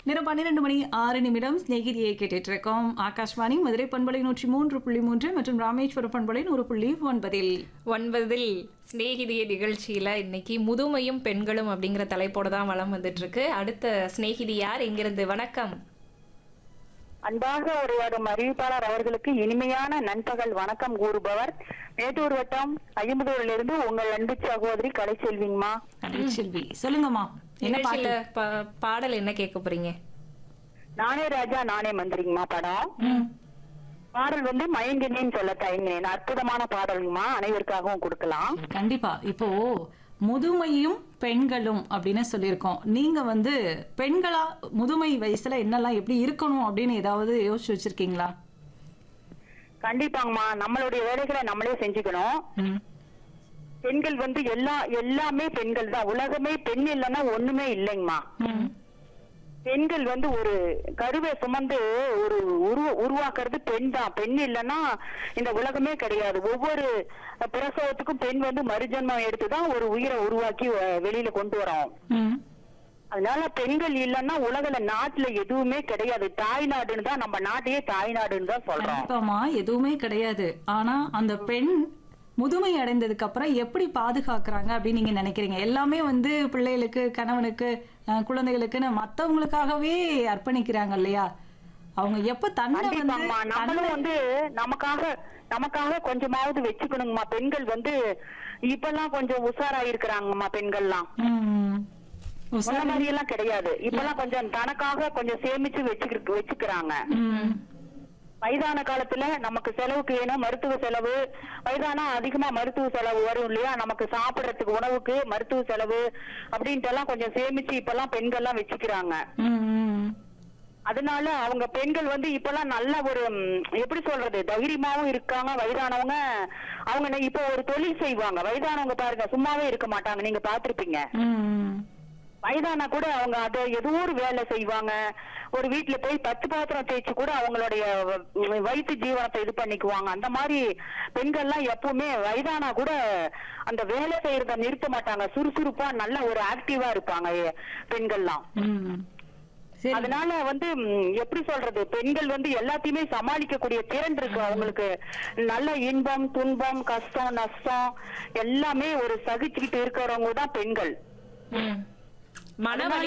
நேரம் பன்னிரெண்டு மணி ஆறு நிமிடம் ஸ்நேகிதியை கேட்டுட்டு இருக்கோம் ஆகாஷ்வாணி மதுரை பண்பலை நூற்றி மூன்று புள்ளி மூன்று மற்றும் ராமேஸ்வரம் பண்பலை நூறு புள்ளி ஒன்பதில் ஒன்பதில் சிநேகிதிய நிகழ்ச்சியில இன்னைக்கு முதுமையும் பெண்களும் அப்படிங்கிற தலைப்போட தான் வளம் வந்துட்டு இருக்கு அடுத்த சிநேகிதி யார் எங்கிருந்து வணக்கம் அன்பாக உரையாடும் அறிவிப்பாளர் அவர்களுக்கு இனிமையான நண்பகல் வணக்கம் கூறுபவர் மேட்டூர் வட்டம் ஐம்பதூரிலிருந்து உங்கள் அன்பு சகோதரி கலைச்செல்விங்கம்மா செல்வி சொல்லுங்கம்மா என்ன பாட்டு நிகழ்ச்சியில பா- பாடல் என்ன கேட்க போறீங்க நானே ராஜா நானே மந்திரிங்கம்மா படம் பாடல் வந்து மயங்கினேன்னு சொல்ல தயங்கினேன் அற்புதமான பாடலுங்கம்மா அனைவருக்காகவும் கொடுக்கலாம் கண்டிப்பா இப்போ முதுமையும் பெண்களும் அப்படின்னு சொல்லியிருக்கோம் நீங்க வந்து பெண்களா முதுமை வயசுல என்னெல்லாம் எப்படி இருக்கணும் அப்படின்னு ஏதாவது யோசிச்சு வச்சிருக்கீங்களா கண்டிப்பாங்கம்மா நம்மளுடைய வேலைகளை நம்மளே செஞ்சுக்கணும் ம். பெண்கள் வந்து எல்லா எல்லாமே பெண்கள் தான் உலகமே பெண் இல்லைன்னா ஒண்ணுமே இல்லைங்கம்மா ம். பெண்கள் வந்து ஒரு கருவை சுமந்து ஒரு உருவ உருவாக்குறது பெண் தான் பெண் இல்லைன்னா இந்த உலகமே கிடையாது ஒவ்வொரு பிரசவத்துக்கும் பெண் வந்து மறுஜன்மம் எடுத்துதான் ஒரு உயிரை உருவாக்கி அஹ், வெளியில கொண்டு வரோம் ம். அதனால பெண்கள் இல்லைன்னா உலகில நாட்டுல எதுவுமே கிடையாது தாய்நாடுன்னு தான் நம்ம நாட்டையே தாய்நாடுன்னு தான் சொல்றோம் கண்டிப்பாமா எதுவுமே கிடையாது ஆனா அந்த பெண் முதுமை அடைந்ததுக்கு அப்புறம் எப்படி பாதுகாக்கிறாங்க அப்படின்னு நீங்க நினைக்கிறீங்க எல்லாமே வந்து பிள்ளைகளுக்கு கணவனுக்கு அஹ், குழந்தைகளுக்குன்னு மத்தவங்களுக்காகவே அர்ப்பணிக்கிறாங்க இல்லையா அவங்க எப்ப தன்னை வந்து கண்டிப்பாம்மா நம்மளும் தன்னை- வந்து நமக்காக நமக்காக கொஞ்சமாவது வச்சுக்கணுங்கம்மா பெண்கள் வந்து இப்பெல்லாம் கொஞ்சம் உஷாரா இருக்கிறாங்கம்மா பெண்கள்லாம் ம். ஓ, முன்ன சரி. மாதிரி எல்லாம் கிடையாது இப்பெல்லாம் கொஞ்சம் தனக்காக கொஞ்சம் சேமிச்சு வச்சுக்கிட்டு வச்சுக்கிறாங்க ம். வயதான காலத்துல நமக்கு செலவுக்கு வேணும் மருத்துவ செலவு வயதானா அதிகமா மருத்துவ செலவு வரும் இல்லையா நமக்கு சாப்பிடறதுக்கு உணவுக்கு மருத்துவ செலவு அப்படின்ட்டு எல்லாம் கொஞ்சம் சேமிச்சு இப்பெல்லாம் பெண்கள்லாம் வச்சுக்கிறாங்க ம், ம். அதனால அவங்க பெண்கள் வந்து இப்பெல்லாம் நல்ல ஒரு ம், எப்படி சொல்றது தைரியமாவும் இருக்காங்க வயதானவங்க அவங்க நெ- இப்போ ஒரு தொழில் செய்வாங்க வயதானவங்க பாருங்க சும்மாவே இருக்க மாட்டாங்க நீங்க பாத்திருப்பீங்க ம். வயதானா கூட அவங்க அதை ஏதோ ஒரு வேலை செய்வாங்க ஒரு வீட்டுல போய் பத்து பாத்திரம் தேய்ச்சு கூட அவங்களுடைய வ- வயிற்று ஜீவனத்தை இது பண்ணிக்குவாங்க அந்த மாதிரி பெண்கள்லாம் எப்பவுமே வயதானா கூட அந்த வேலை செய்யறத நிறுத்த மாட்டாங்க சுறுசுறுப்பா நல்ல ஒரு ஆக்டிவா இருப்பாங்க எ- பெண்கள்லாம் ம். சரி அதனால வந்து ம், எப்படி சொல்றது பெண்கள் வந்து எல்லாத்தையுமே சமாளிக்கக்கூடிய திறன் இருக்கு அவங்களுக்கு நல்ல இன்பம் துன்பம் கஷ்டம் நஷ்டம் எல்லாமே ஒரு சகிச்சுக்கிட்டு இருக்கிறவங்க தான் பெண்கள் ம். மனவலி